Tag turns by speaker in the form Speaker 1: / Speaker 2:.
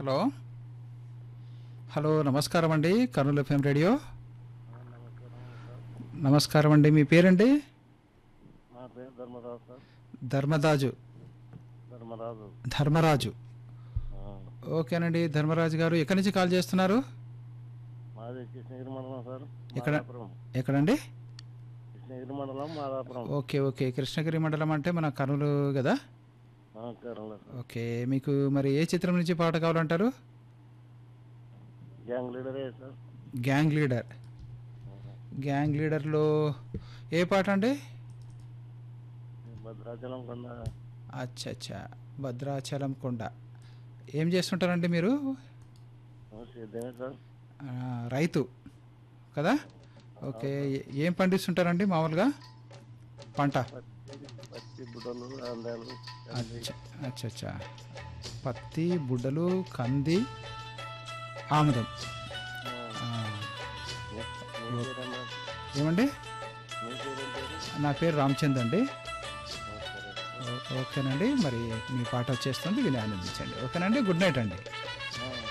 Speaker 1: Hello hello నమస్కారం అండి Kurnool FM radio నమస్కారం అండి మీ పేరండి
Speaker 2: నా పేరు ధర్మరాజు సార్
Speaker 1: ధర్మదాజు
Speaker 2: ధర్మరాజు
Speaker 1: ధర్మరాజు
Speaker 2: ఆ,
Speaker 1: ఓకేనండి ధర్మరాజు గారు ఎక్కడి నుంచి కాల్ చేస్తున్నారు
Speaker 2: మాది కృష్ణగిరి మండలం సార్
Speaker 1: ఎక్కడ?
Speaker 2: మాదాపురం
Speaker 1: ఎక్కడండి
Speaker 2: కృష్ణగిరి మండలం మాదాపురం
Speaker 1: ఓకే ఓకే కృష్ణగిరి మండలం అంటే మన కర్నూలు కదా
Speaker 2: ఆ, కేరళ సార్
Speaker 1: ఓకే మీకు మరి ఏ చిత్రం నుంచి పాట కావాలంటారు
Speaker 2: గ్యాంగ్ లీడరే సార్
Speaker 1: గ్యాంగ్ లీడర్ గ్యాంగ్ లీడర్లో ఏ పాట అండి
Speaker 2: భద్రాచలం కొండ
Speaker 1: అచ్చా అచ్చా భద్రాచలం కొండ ఏం చేస్తుంటారండి మీరు
Speaker 2: ఆ, సేద్యమే సార్
Speaker 1: ఆ, రైతు కదా ఓకే ఏ- ఏం పండిస్తుంటారండి మామూలుగా పంట
Speaker 2: పత్తి పత్తి బుడ్డలు అందాలు కంది.
Speaker 1: అచ్చా అచ్చా అచ్చా పత్తి బుడ్డలు కంది ఆముదం
Speaker 2: ఆ,
Speaker 1: ఆ,
Speaker 2: మీ- మీ పేరన్నా?
Speaker 1: ఏమండి
Speaker 2: మీ పేరేం పేరు?
Speaker 1: నా పేరు రామచంద్ అండి
Speaker 2: ఆ, సరే సార్.
Speaker 1: ఓ- ఓకేనండి మరి మీ పాట వచ్చేస్తుంది విని ఆనందించండి ఓకేనండి గుడ్ నైట్ అండి
Speaker 2: ఆ,